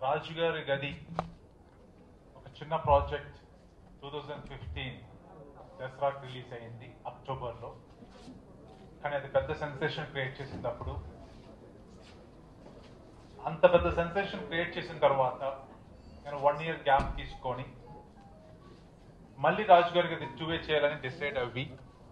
రాజుగారి గది ఒక చిన్న ప్రాజెక్ట్ టూ థౌజండ్ ఫిఫ్టీన్ దసరాకి రిలీజ్ అయింది అక్టోబర్లో కానీ అది పెద్ద సెన్సేషన్ క్రియేట్ చేసింది అప్పుడు అంత పెద్ద సెన్సేషన్ క్రియేట్ చేసిన తర్వాత నేను వన్ ఇయర్ గ్యాప్ తీసుకొని మళ్ళీ రాజుగారి గది టూవే చేయాలని డిసైడ్ అవ్వి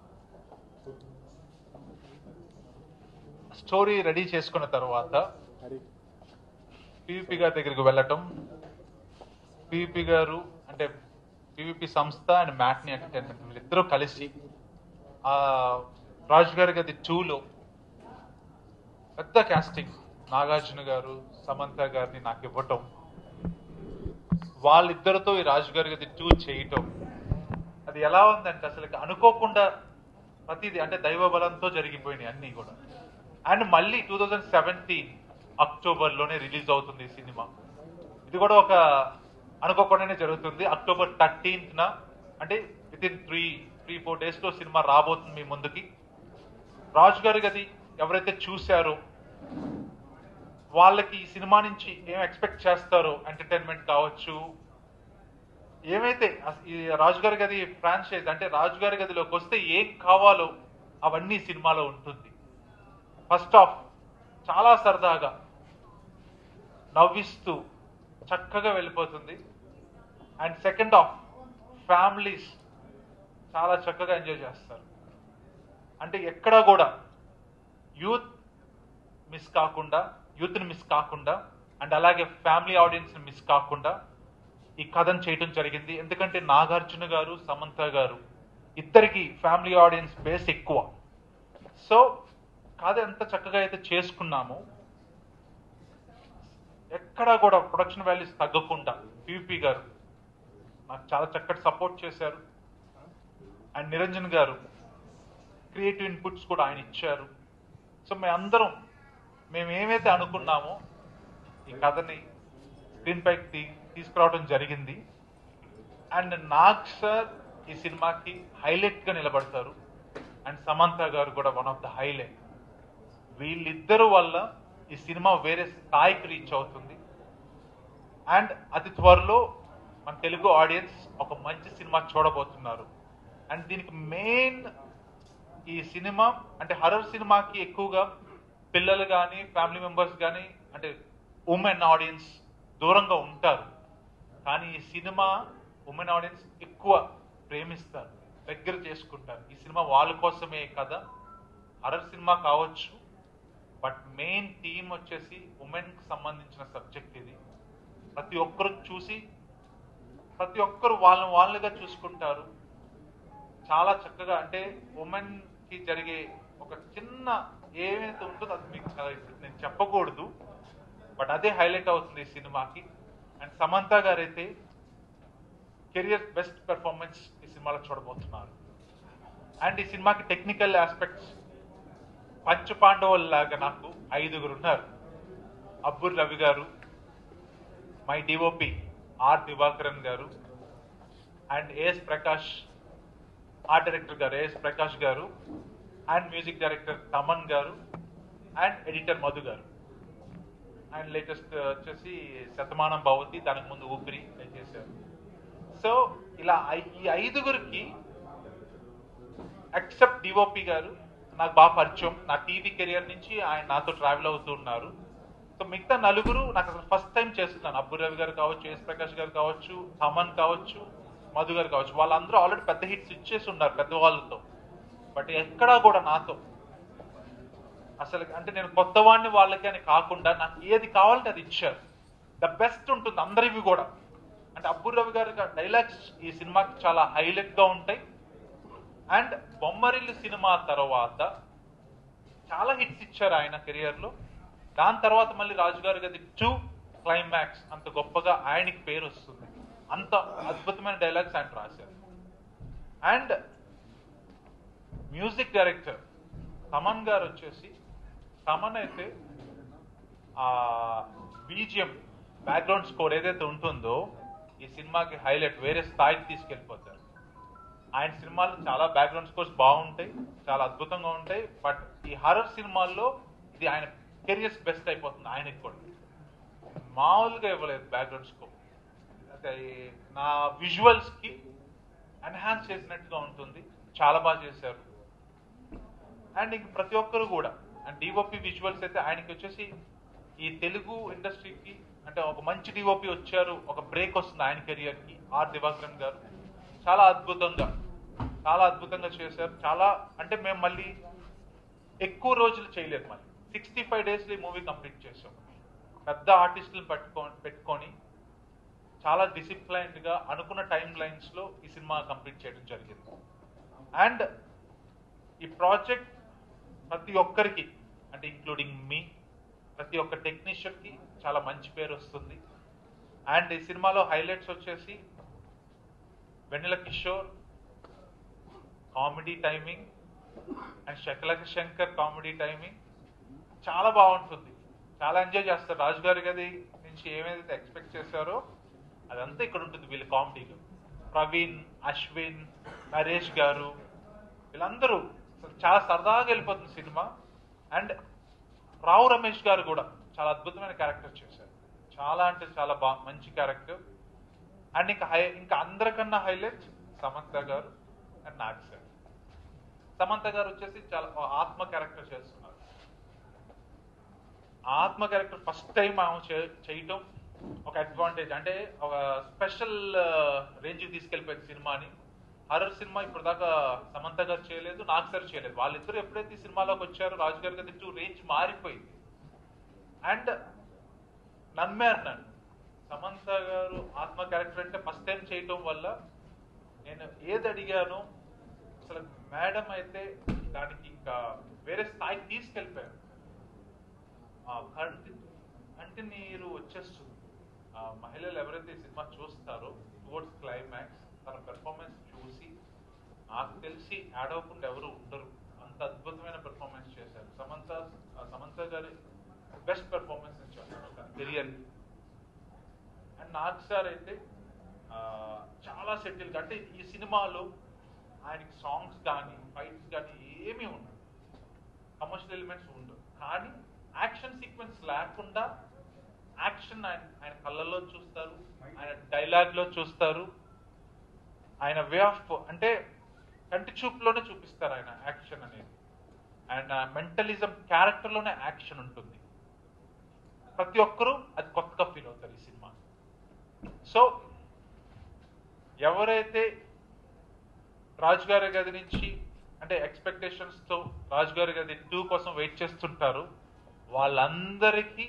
స్టోరీ రెడీ చేసుకున్న తర్వాత పివిపి గారి దగ్గరికి వెళ్ళటం పివిపి గారు అంటే పివిపి సంస్థ అండ్ మ్యాట్ని ఎంటర్టైన్మెంట్ వీళ్ళిద్దరూ కలిసి ఆ రాజు గారి గది టూలో పెద్ద కాస్టింగ్ నాగార్జున గారు సమంత గారిని నాకు ఇవ్వటం వాళ్ళిద్దరితో ఈ రాజు గారి గది టూ చేయటం అది ఎలా ఉందంటే అసలు అనుకోకుండా ప్రతిదీ అంటే దైవ బలంతో జరిగిపోయినాయి అన్నీ కూడా అండ్ మళ్ళీ టూ థౌజండ్ సెవెంటీన్ అక్టోబర్ లోనే రిలీజ్ అవుతుంది ఈ సినిమా ఇది కూడా ఒక అనుకోకుండానే జరుగుతుంది అక్టోబర్ థర్టీన్త్ న అంటే within three three four days లో సినిమా రాబోతుంది మీ ముందుకి రాజు గారి గది ఎవరైతే చూశారో వాళ్ళకి ఈ సినిమా నుంచి ఏం ఎక్స్పెక్ట్ చేస్తారో ఎంటర్టైన్మెంట్ కావచ్చు ఏమైతే అస- ఈ రాజుగారి గది ఫ్రాంచైజ్ అంటే రాజుగారి గదిలోకి వస్తే ఏం కావాలో అవన్నీ సినిమాలో ఉంటుంది ఫస్ట్ ఆఫ్ చాలా సరదాగా నవ్విస్తూ చక్కగా వెళ్ళిపోతుంది అండ్ సెకండ్ ఆఫ్ ఫ్యామిలీస్ చాలా చక్కగా ఎంజాయ్ చేస్తారు అంటే ఎక్కడా కూడా యూత్ మిస్ కాకుండా యూత్ని మిస్ కాకుండా అండ్ అలాగే ఫ్యామిలీ ఆడియన్స్ మిస్ కాకుండా ఈ కథను చేయటం జరిగింది ఎందుకంటే నాగార్జున గారు సమంత గారు ఇద్దరికి ఫ్యామిలీ ఆడియన్స్ బేస్ ఎక్కువ సో కథ ఎంత చక్కగా అయితే చేసుకున్నామో ఎక్కడా కూడా ప్రొడక్షన్ వాల్యూస్ తగ్గకుండా పివిపి గారు నాకు చాలా చక్కటి సపోర్ట్ చేశారు అండ్ నిరంజన్ గారు క్రియేటివ్ ఇన్పుట్స్ కూడా ఆయన ఇచ్చారు సో మేము అందరం మేము ఏమైతే అనుకున్నామో ఈ కథని స్క్రీన్ పైకి తీ- తీసుకురావడం జరిగింది అండ్ నాగ్ సార్ ఈ సినిమాకి హైలైట్ గా నిలబడతారు అండ్ సమంత గారు కూడా వన్ ఆఫ్ ద హైలైట్ వీళ్ళిద్దరు వల్ల ఈ సినిమా వేరే స్థాయికి రీచ్ అవుతుంది అండ్ అతి త్వరలో మన తెలుగు ఆడియన్స్ ఒక మంచి సినిమా చూడబోతున్నారు అండ్ దీనికి మెయిన్ ఈ సినిమా అంటే హర్రర్ సినిమాకి ఎక్కువగా పిల్లలు కానీ ఫ్యామిలీ మెంబర్స్ కానీ అంటే ఉమెన్ ఆడియన్స్ దూరంగా ఉంటారు కానీ ఈ సినిమా ఉమెన్ ఆడియన్స్ ఎక్కువ ప్రేమిస్తారు దగ్గర చేసుకుంటారు ఈ సినిమా వాళ్ళ కోసమే కదా హర్రర్ సినిమా కావచ్చు బట్ మెయిన్ థీమ్ వచ్చేసి ఉమెన్ కి సంబంధించిన సబ్జెక్ట్ ఇది ప్రతి ఒక్కరు చూసి ప్రతి ఒక్కరు వాళ్ళని వాళ్ళుగా చూసుకుంటారు చాలా చక్కగా అంటే ఉమెన్ కి జరిగే ఒక చిన్న ఏమైతే ఉంటుందో అది మీకు చాలా ఇప్పుడు నేను చెప్పకూడదు బట్ అదే హైలైట్ అవుతుంది ఈ సినిమాకి అండ్ సమంత గారు అయితే కెరియర్ బెస్ట్ పెర్ఫార్మెన్స్ ఈ సినిమాలో చూడబోతున్నారు అండ్ ఈ సినిమాకి టెక్నికల్ ఆస్పెక్ట్స్ పంచ పాండవుల్లాగా నాకు ఐదుగురు ఉన్నారు అబ్బుర్ రవి గారు my DOP R Divakaran garu and AS Prakash art director garu AS Prakash garu and music director Thaman గారు అండ్ ఎడిటర్ మధు గారు అండ్ లేటెస్ట్ వచ్చేసి శతమానం భవతి దానికి ముందు ఊపిరి చేశారు సో ఇలా ఐ- ఈ ఐదుగురికి ఎక్సెప్ట్ డిఓపి గారు నాకు బాగా పరిచయం నా టీవీ కెరియర్ నుంచి ఆయన నాతో ట్రావెల్ అవుతూ ఉన్నారు సో మిగతా నలుగురు నాకు అసలు ఫస్ట్ టైం చేస్తున్నాను అబ్బు రవి గారు కావచ్చు ఎస్ ప్రకాష్ గారు కావచ్చు తమన్ కావచ్చు మధు గారు కావచ్చు వాళ్ళందరూ ఆల్రెడీ పెద్ద హిట్స్ ఇచ్చేసి ఉన్నారు పెద్దవాళ్ళతో బట్ ఎక్కడా కూడా నాతో అసలు అంటే నేను కొత్త వాడిని వాళ్ళకి అని కాకుండా నాకు ఏది కావాలంటే అది ఇచ్చారు ద బెస్ట్ ఉంటుంది అందరివి కూడా అంటే అబ్బు రవి గారి డైలాగ్స్ ఈ సినిమాకి చాలా హైలైట్ గా ఉంటాయి అండ్ బొమ్మరిల్లు సినిమా తర్వాత చాలా హిట్స్ ఇచ్చారు ఆయన కెరియర్ లో దాని తర్వాత మళ్ళీ రాజుగారి గది టూ క్లైమాక్స్ అంత గొప్పగా ఆయనకి పేరు వస్తుంది అంత అద్భుతమైన డైలాగ్స్ ఆయన రాశారు అండ్ మ్యూజిక్ డైరెక్టర్ తమన్ గారు వచ్చేసి తమన్ అయితే ఆ బీజిఎం బ్యాక్గ్రౌండ్ స్కోర్ ఏదైతే ఉంటుందో ఈ సినిమాకి హైలైట్ వేరే స్థాయికి తీసుకెళ్ళిపోతారు ఆయన సినిమాలు చాలా బ్యాక్గ్రౌండ్ స్కోర్స్ బాగుంటాయి చాలా అద్భుతంగా ఉంటాయి బట్ ఈ హర్రర్ సినిమాల్లో ఇది ఆయన కెరియర్స్ బెస్ట్ అయిపోతుంది ఆయనకి కూడా మామూలుగా ఇవ్వలేదు బ్యాక్గ్రౌండ్ స్కోప్ అదే నా విజువల్స్ కి ఎన్హాన్స్ చేసినట్టుగా ఉంటుంది చాలా బాగా చేశారు అండ్ ఇంక ప్రతి ఒక్కరు కూడా అండ్ డిఓపి విజువల్స్ అయితే ఆయనకి వచ్చేసి ఈ తెలుగు ఇండస్ట్రీకి అంటే ఒక మంచి డిఓపి వచ్చారు ఒక బ్రేక్ వస్తుంది ఆయన కెరియర్ కి ఆర్ దివాకరన్ గారు చాలా అద్భుతంగా చాలా అద్భుతంగా చేశారు చాలా అంటే మేము మళ్ళీ ఎక్కువ రోజులు చేయలేదు మళ్ళీ సిక్స్టీ ఫైవ్ డేస్ ఈ మూవీ కంప్లీట్ చేసాం పెద్ద ఆర్టిస్టులను పెట్టుకో పెట్టుకొని చాలా డిసిప్లైన్డ్ గా అనుకున్న టైం లైన్స్ లో ఈ సినిమా కంప్లీట్ చేయడం జరిగింది అండ్ ఈ ప్రాజెక్ట్ ప్రతి ఒక్కరికి అంటే ఇంక్లూడింగ్ మీ ప్రతి ఒక్క టెక్నీషియన్ కి చాలా మంచి పేరు వస్తుంది అండ్ ఈ సినిమాలో హైలైట్స్ వచ్చేసి Vennela Kishore comedy timing and Shakalaka Shankar comedy timing చాలా బాగుంటుంది చాలా ఎంజాయ్ చేస్తారు రాజు గారి గది నుంచి ఏమైతే ఎక్స్పెక్ట్ చేశారో అదంతా ఇక్కడ ఉంటుంది వీళ్ళ కామెడీలో ప్రవీణ్ అశ్విన్ నరేష్ గారు వీళ్ళందరూ అసలు చాలా సరదాగా వెళ్ళిపోతుంది సినిమా అండ్ రావు రమేష్ గారు కూడా చాలా అద్భుతమైన క్యారెక్టర్ చేశారు చాలా అంటే చాలా బా మంచి క్యారెక్టర్ అండ్ ఇంకా హై ఇంకా అందరికన్నా హైలైట్ సమంత గారు అండ్ నాగ్ సార్ సమంత గారు వచ్చేసి చాలా ఆత్మ క్యారెక్టర్ చేస్తున్నారు ఆ ఆత్మ క్యారెక్టర్ ఫస్ట్ టైం ఆమె చే- చేయటం ఒక అడ్వాంటేజ్ అంటే ఒక స్పెషల్ రేంజ్ తీసుకెళ్ళిపోయింది సినిమాని హర్రర్ సినిమా ఇప్పుడు దాకా సమంత గారు చేయలేదు నాగ్ సార్ చేయలేదు వాళ్ళిద్దరు ఎప్పుడైతే ఈ సినిమాలోకి వచ్చారో రాజు గారి గది టూ రేంజ్ మారిపోయింది అండ్ నమ్మారు నన్ను సమంత గారు ఆత్మ క్యారెక్టర్ అంటే ఫస్ట్ టైం చేయటం వల్ల నేను ఏది అడిగానో అసలు మేడం అయితే దానికి ఇంకా వేరే స్థాయికి తీసుకెళ్ళిపోయారు ఆ కంటి కంటి నీరు వచ్చేస్తుంది ఆ మహిళలు ఎవరైతే ఈ సినిమా చూస్తారో టువర్డ్స్ క్లైమాక్స్ తన పెర్ఫార్మెన్స్ చూసి నాకు తెలిసి యాడ్ అవ్వకుండా ఎవరు ఉండరు అంత అద్భుతమైన పెర్ఫార్మెన్స్ చేశారు సమంత ఆ సమంత గారి బెస్ట్ పెర్ఫార్మెన్స్ ఇచ్చారు కెరియర్ అండ్ నాగ్ సార్ అయితే ఆ, చాలా సెటిల్ అంటే ఈ సినిమాలో ఆయనకి సాంగ్స్ కానీ ఫైట్స్ కానీ ఏమీ ఉండవు కమర్షియల్ ఎలిమెంట్స్ ఉండవు కానీ యాక్షన్ సీక్వెన్స్ లేకుండా యాక్షన్ ఆయన ఆయన కళ్ళల్లో చూస్తారు ఆయన డైలాగ్ లో చూస్తారు ఆయన వే ఆఫ్ అంటే కంటి చూపులోనే చూపిస్తారు ఆయన యాక్షన్ అనేది ఆయన మెంటలిజం క్యారెక్టర్ లోనే యాక్షన్ ఉంటుంది ప్రతి ఒక్కరూ అది కొత్తగా ఫీల్ అవుతారు ఈ సినిమా సో ఎవరైతే రాజు గారి గది నుంచి అంటే ఎక్స్పెక్టేషన్స్ తో రాజు గారి గది టూ కోసం వెయిట్ చేస్తుంటారు వాళ్ళందరికీ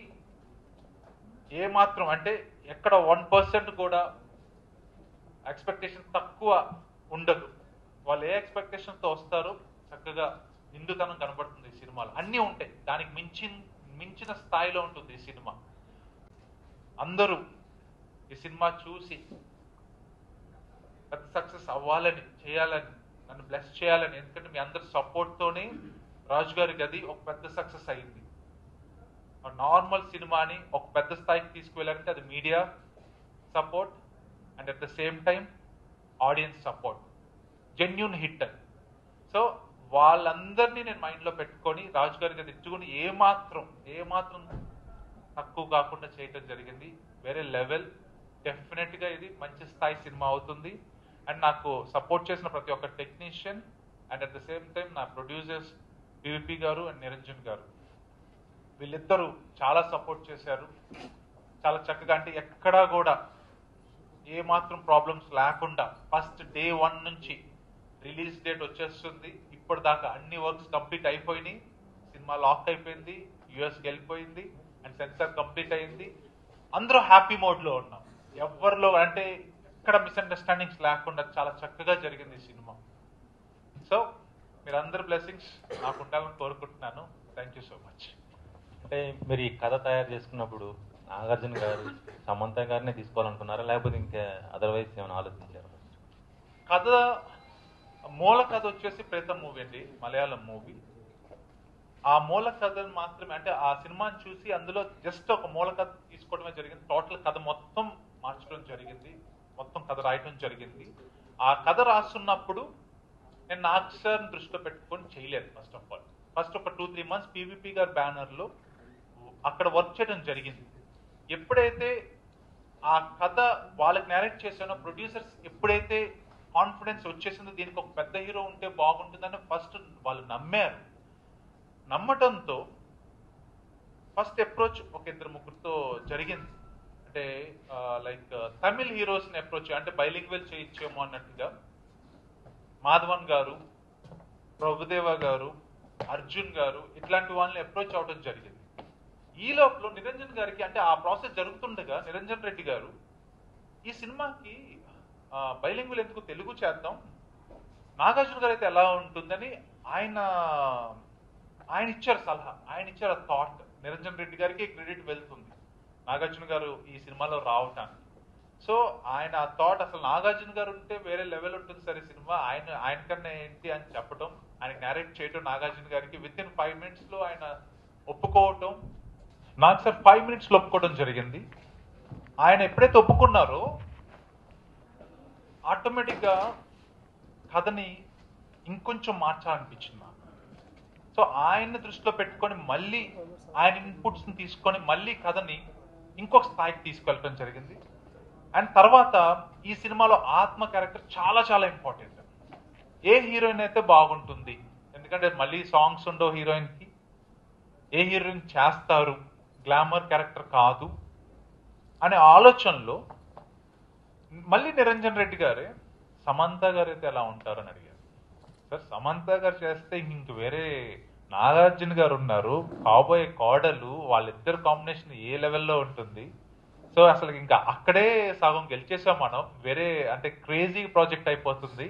ఏ మాత్రం అంటే ఎక్కడ వన్ పర్సెంట్ కూడా ఎక్స్పెక్టేషన్ తక్కువ ఉండదు వాళ్ళు ఏ ఎక్స్పెక్టేషన్ తో వస్తారో చక్కగా నిండుతనం కనబడుతుంది ఈ సినిమాలో అన్నీ ఉంటాయి దానికి మించి మించిన స్థాయిలో ఉంటుంది ఈ సినిమా అందరూ ఈ సినిమా చూసి పెద్ద సక్సెస్ అవ్వాలని చేయాలని నన్ను బ్లెస్ చేయాలని ఎందుకంటే మీ అందరి సపోర్ట్ తోనే రాజు గారి గది ఒక పెద్ద సక్సెస్ అయింది నార్మల్ సినిమాని ఒక పెద్ద స్థాయికి తీసుకువెళ్ళాలంటే అది media support and at the same time audience support genuine hit అని సో వాళ్ళందరినీ నేను మైండ్లో పెట్టుకొని రాజు గారి గది ఇచ్చుకొని ఏ మాత్రం ఏ మాత్రం తక్కువ కాకుండా చేయటం జరిగింది వేరే లెవెల్ డెఫినెట్ గా ఇది మంచి స్థాయి సినిమా అవుతుంది అండ్ నాకు సపోర్ట్ చేసిన ప్రతి ఒక్క technician and at the same time నా producers PVP garu and Niranjan garu వీళ్ళిద్దరూ చాలా సపోర్ట్ చేశారు చాలా చక్కగా అంటే ఎక్కడా కూడా ఏ మాత్రం ప్రాబ్లమ్స్ లేకుండా ఫస్ట్ డే వన్ నుంచి రిలీజ్ డేట్ వచ్చేస్తుంది ఇప్పటిదాకా అన్ని వర్క్స్ కంప్లీట్ అయిపోయినాయి సినిమా లాక్ అయిపోయింది యుఎస్కి వెళ్ళిపోయింది అండ్ సెన్సార్ కంప్లీట్ అయింది అందరూ హ్యాపీ మోడ్ లో ఉన్నాం ఎవరిలో అంటే ఎక్కడ మిస్అండర్స్టాండింగ్స్ లేకుండా చాలా చక్కగా జరిగింది ఈ సినిమా సో మీరందరు బ్లెస్సింగ్స్ నాకు ఉండాలని కోరుకుంటున్నాను థ్యాంక్ యూ సో మచ్ అంటే మీరు ఈ కథ తయారు చేసుకున్నప్పుడు నాగార్జున గారు సమంత గారినే తీసుకోవాలనుకున్నారా లేకపోతే ఇంకా అదర్వైజ్ ఏమైనా ఆలోచించారా కథ మూల కథ వచ్చేసి ప్రేతం మూవీ అండి మలయాళం మూవీ ఆ మూల కథను మాత్రమే అంటే ఆ సినిమాని చూసి అందులో జస్ట్ ఒక మూల కథ తీసుకోవడమే జరిగింది టోటల్ కథ మొత్తం మార్చడం జరిగింది మొత్తం కథ రాయటం జరిగింది ఆ కథ రాస్తున్నప్పుడు నేను నాగ్ సార్ దృష్టిలో పెట్టుకొని చేయలేదు ఫస్ట్ ఆఫ్ ఆల్ ఫస్ట్ ఒక టూ త్రీ మంత్స్ పీవీపీ గారి బ్యానర్ లో అక్కడ వర్క్ చేయడం జరిగింది ఎప్పుడైతే ఆ కథ వాళ్ళకి నేరేట్ చేసానో ప్రొడ్యూసర్స్ ఎప్పుడైతే కాన్ఫిడెన్స్ వచ్చేసిందో దీనికి ఒక పెద్ద హీరో ఉంటే బాగుంటుందని ఫస్ట్ వాళ్ళు నమ్మారు నమ్మటంతో ఫస్ట్ అప్రోచ్ ఒక ఇద్దరు ముగ్గురితో జరిగింది అంటే లైక్ తమిళ్ హీరోస్ని అప్రోచ్ అంటే బైలింగ్వెల్ చేయించేమో అన్నట్టుగా మాధవన్ గారు ప్రభుదేవ గారు అర్జున్ గారు ఇట్లాంటి వాళ్ళని అప్రోచ్ అవడం జరిగింది ఈ లోపల నిరంజన్ గారికి అంటే ఆ ప్రాసెస్ జరుగుతుండగా నిరంజన్ రెడ్డి గారు ఈ సినిమాకి బైలింగులు ఎందుకు తెలుగు చేద్దాం నాగార్జున గారు అయితే ఎలా ఉంటుందని ఆయన ఆయన ఇచ్చారు సలహా ఆయన ఇచ్చారు థాట్ నిరంజన్ రెడ్డి గారికి క్రెడిట్ వెళ్తుంది నాగార్జున గారు ఈ సినిమాలో రావటానికి సో ఆయన థాట్ అసలు నాగార్జున గారు ఉంటే వేరే లెవెల్ ఉంటుంది సరే సినిమా ఆయన ఆయన కన్నా ఏంటి అని చెప్పడం ఆయన నేరేట్ చేయడం నాగార్జున గారికి విత్ ఇన్ ఫైవ్ మినిట్స్ లో ఆయన ఒప్పుకోవటం నాకు సార్ ఫైవ్ మినిట్స్ లో ఒప్పుకోవడం జరిగింది ఆయన ఎప్పుడైతే ఒప్పుకున్నారో ఆటోమేటిక్ గా కథని ఇంకొంచెం మార్చాలనిపించింది నాకు సో ఆయన్ని దృష్టిలో పెట్టుకొని మళ్ళీ ఆయన ఇన్పుట్స్ ని తీసుకొని మళ్ళీ కథని ఇంకొక స్థాయికి తీసుకెళ్ళడం జరిగింది అండ్ తర్వాత ఈ సినిమాలో ఆత్మ క్యారెక్టర్ చాలా చాలా ఇంపార్టెంట్ ఏ హీరోయిన్ అయితే బాగుంటుంది ఎందుకంటే మళ్ళీ సాంగ్స్ ఉండవు హీరోయిన్ కి ఏ హీరోయిన్ చేస్తారు గ్లామర్ క్యారెక్టర్ కాదు అనే ఆలోచనలో మళ్ళీ నిరంజన్ రెడ్డి గారే సమంత గారు అయితే ఎలా ఉంటారని అడిగారు సార్ సమంత గారు చేస్తే ఇంక వేరే నాగార్జున గారు ఉన్నారు కాబోయే కోడలు వాళ్ళిద్దరు కాంబినేషన్ ఏ లెవెల్లో ఉంటుంది సో అసలు ఇంకా అక్కడే సగం గెలిచేసాం మనం వేరే అంటే క్రేజీ ప్రాజెక్ట్ అయిపోతుంది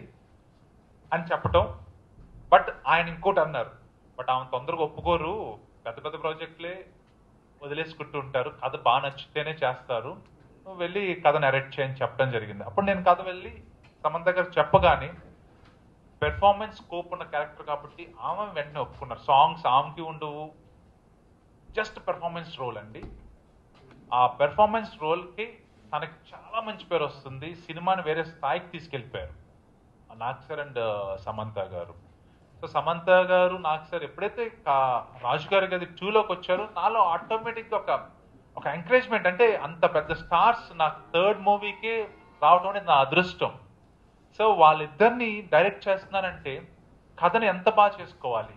అని చెప్పటం బట్ ఆయన ఇంకోటి అన్నారు బట్ ఆమె తొందరగా ఒప్పుకోరు పెద్ద పెద్ద ప్రాజెక్టులే వదిలేసుకుంటూ ఉంటారు కథ బాగా నచ్చితేనే చేస్తారు నువ్వు వెళ్ళి కథ నెరెక్ట్ చేయని చెప్పడం జరిగింది అప్పుడు నేను కథ వెళ్ళి సమంత గారు చెప్పగానే పెర్ఫార్మెన్స్ స్కోప్ ఉన్న క్యారెక్టర్ కాబట్టి ఆమె వెంటనే ఒప్పుకున్నారు సాంగ్స్ ఆమెకి ఉండవు జస్ట్ పెర్ఫార్మెన్స్ రోల్ అండి ఆ పెర్ఫార్మెన్స్ రోల్కి తనకి చాలా మంచి పేరు వస్తుంది సినిమాని వేరే స్థాయికి తీసుకెళ్ళిపోయారు నాగ్ సార్ అండ్ సమంత గారు సో సమంత గారు నాగ్ సార్ ఎప్పుడైతే కా- రాజు గారి గది టూలోకి వచ్చారో నాలో ఆటోమేటిక్ ఒక ఒక ఎంకరేజ్మెంట్ అంటే అంత పెద్ద స్టార్స్ నాకు థర్డ్ మూవీకే రావడం అనేది నా అదృష్టం సో వాళ్ళిద్దరిని డైరెక్ట్ చేస్తున్నారంటే కథని ఎంత బాగా చేసుకోవాలి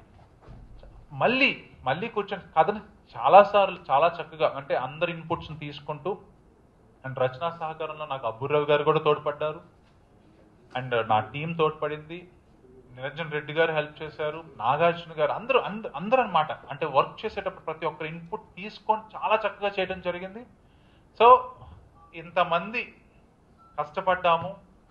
మళ్ళీ మళ్ళీ కూర్చొని కథని చాలా సార్లు చాలా చక్కగా అంటే అందరి ఇన్పుట్స్ తీసుకుంటూ అండ్ రచనా సహకారంలో నాకు అబ్బుర్రావు గారు కూడా తోడ్పడ్డారు అండ్ నా టీం తోడ్పడింది నిరంజన్ రెడ్డి గారు హెల్ప్ చేశారు నాగార్జున గారు అందరూ అంద- అందరూ అనమాట అంటే వర్క్ చేసేటప్పుడు ప్రతి ఒక్కరు ఇన్పుట్ తీసుకొని చాలా చక్కగా చేయడం జరిగింది సో ఇంతమంది కష్టపడ్డాము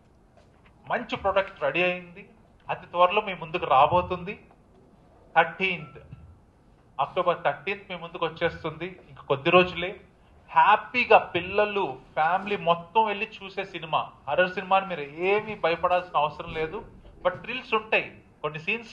మంచి ప్రొడక్ట్ రెడీ అయింది అతి త్వరలో మీ ముందుకు రాబోతుంది థర్టీన్త్ అక్టోబర్ థర్టీన్త్ మీ ముందుకు వచ్చేస్తుంది ఇంక కొద్ది రోజులే హ్యాపీగా పిల్లలు ఫ్యామిలీ మొత్తం వెళ్ళి చూసే సినిమా హర్రర్ సినిమాని మీరు ఏమీ భయపడాల్సిన అవసరం లేదు బట్ థ్రిల్స్ ఉంటాయి కొన్ని సీన్స్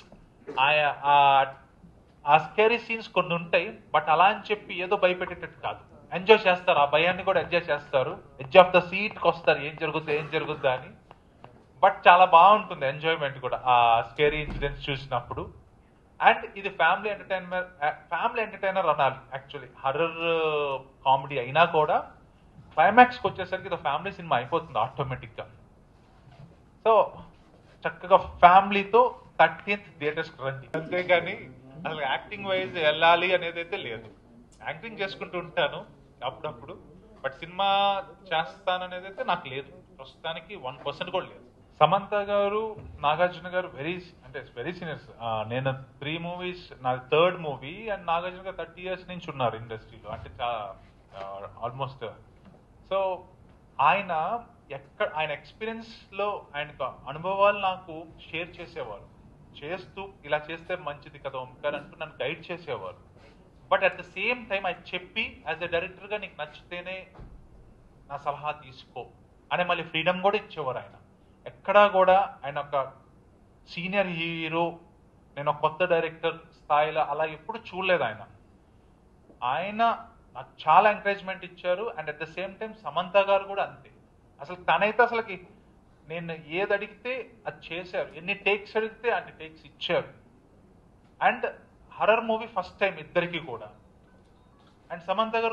ఆ స్కేరీ సీన్స్ కొన్ని ఉంటాయి బట్ అలా అని చెప్పి ఏదో భయపెట్టేటట్టు కాదు ఎంజాయ్ చేస్తారు ఆ భయాన్ని కూడా ఎంజాయ్ చేస్తారు ఎడ్జ్ ఆఫ్ ద సీట్కి వస్తారు ఏం జరుగుతుంది ఏం జరుగుద్దా అని బట్ చాలా బాగుంటుంది ఎంజాయ్మెంట్ కూడా ఆ స్కేరీ ఇన్సిడెంట్స్ చూసినప్పుడు అండ్ ఇది ఫ్యామిలీ ఎంటర్టైన్మెంట్ ఫ్యామిలీ ఎంటర్టైనర్ అనాలి యాక్చువల్లీ హర్రర్ కామెడీ అయినా కూడా క్లైమాక్స్కి వచ్చేసరికి ఇది ఫ్యామిలీ సినిమా అయిపోతుంది ఆటోమేటిక్గా సో చక్కగా ఫ్యామిలీతో థర్టీన్త్ థియేటర్స్కి రండి అంతేగాని అసలు యాక్టింగ్ వైజ్ వెళ్ళాలి అనేది అయితే లేదు యాక్టింగ్ చేసుకుంటూ ఉంటాను అప్పుడప్పుడు బట్ సినిమా చేస్తాననేది అయితే నాకు లేదు ప్రస్తుతానికి వన్ పర్సెంట్ కూడా లేదు సమంత గారు నాగార్జున గారు వెరీ అంటే వెరీ సీనియర్స్ నేను త్రీ మూవీస్ నా third movie and Nagarjuna garu thirty years నుంచి ఉన్నారు ఇండస్ట్రీలో అంటే ఆల్మోస్ట్ సో ఆయన ఎక్కడ ఆయన ఎక్స్పీరియన్స్ లో ఆయన అనుభవాలు నాకు షేర్ చేసేవారు చేస్తూ ఇలా చేస్తే మంచిది కదా ఓంకార్ అంటూ నన్ను గైడ్ చేసేవారు but at the same time అది చెప్పి యాజ్ ఎ డైరెక్టర్ గా నీకు నచ్చితేనే నా సలహా తీసుకో అనే మళ్ళీ ఫ్రీడమ్ కూడా ఇచ్చేవారు ఆయన ఎక్కడా కూడా ఆయన ఒక సీనియర్ హీరో నేను ఒక కొత్త డైరెక్టర్ స్థాయిలో అలా ఎప్పుడు చూడలేదు ఆయన ఆయన నాకు చాలా ఎంకరేజ్మెంట్ ఇచ్చారు and at the same time Samantha garu కూడా అంతే అసలు తనైతే అసలుకి నేను ఏది అడిగితే అది చేశారు ఎన్ని టేక్స్ అడిగితే అన్ని టేక్స్ ఇచ్చారు and horror movie first time ఇద్దరికి కూడా అండ్ సమంత గారు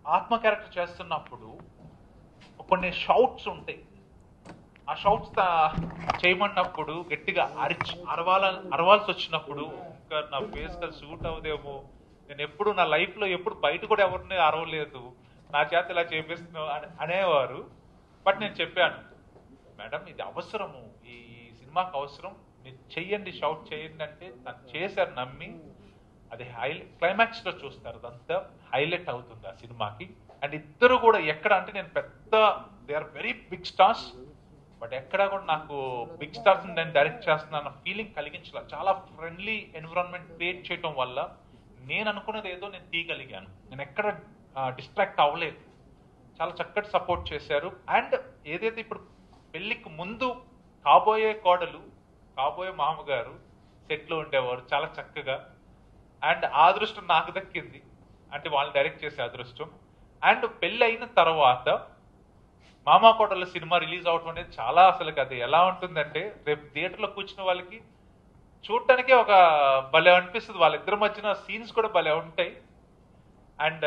ఆత్మ క్యారెక్టర్ చేస్తున్నప్పుడు కొన్ని షౌట్స్ ఉంటాయి ఆ షౌట్స్ చేయమన్నప్పుడు గట్టిగా అరిచి అరవాల అరవాల్సి వచ్చినప్పుడు ఇంకా నా ఫేస్ కలిసి సూట్ అవుదేమో నేను ఎప్పుడు నా లైఫ్ లో ఎప్పుడు బయట కూడా ఎవరిని అరవలేదు నా చేత ఇలా చేపిస్తున్నావు అని అనేవారు బట్ నేను చెప్పాను మేడం ఇది అవసరము ఈ సినిమాకి అవసరం మీరు చెయ్యండి షౌట్ చేయండి అంటే తను చేశారు నమ్మి అది హై క్లైమాక్స్ లో చూస్తారు అదంతా హైలైట్ అవుతుంది ఆ సినిమాకి అండ్ ఇద్దరు కూడా ఎక్కడ అంటే నేను పెద్ద they are very big stars but ఎక్కడ కూడా నాకు బిగ్ స్టార్స్ నేను డైరెక్ట్ చేస్తున్నాను ఫీలింగ్ కలిగించలే చాలా ఫ్రెండ్లీ ఎన్విరాన్మెంట్ క్రియేట్ చేయడం వల్ల నేను అనుకున్నది ఏదో నేను తీయగలిగాను నేను ఎక్కడ డిస్ట్రాక్ట్ అవ్వలేదు చాలా చక్కటి సపోర్ట్ చేశారు అండ్ ఏదైతే ఇప్పుడు పెళ్లికి ముందు కాబోయే కోడలు కాబోయే మామగారు సెట్లో ఉండేవారు చాలా చక్కగా అండ్ ఆ అదృష్టం నాకు దక్కింది అంటే వాళ్ళు డైరెక్ట్ చేసే అదృష్టం అండ్ పెళ్ళి అయిన తర్వాత మామా కోటలో సినిమా రిలీజ్ అవటం అనేది చాలా అసలు అది ఎలా ఉంటుందంటే రేపు థియేటర్లో కూర్చున్న వాళ్ళకి చూడటానికే ఒక భలే అనిపిస్తుంది వాళ్ళిద్దరి మధ్యన సీన్స్ కూడా భలే ఉంటాయి అండ్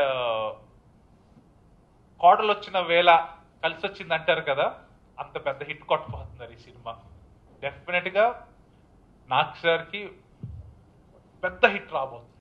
కోడలు వచ్చిన వేళ కలిసి వచ్చింది అంటారు కదా అంత పెద్ద హిట్ కొట్టబోతున్నారు ఈ సినిమా డెఫినెట్ గా నాగ్ సార్కి పెద్ద హిట్ రాబోతుంది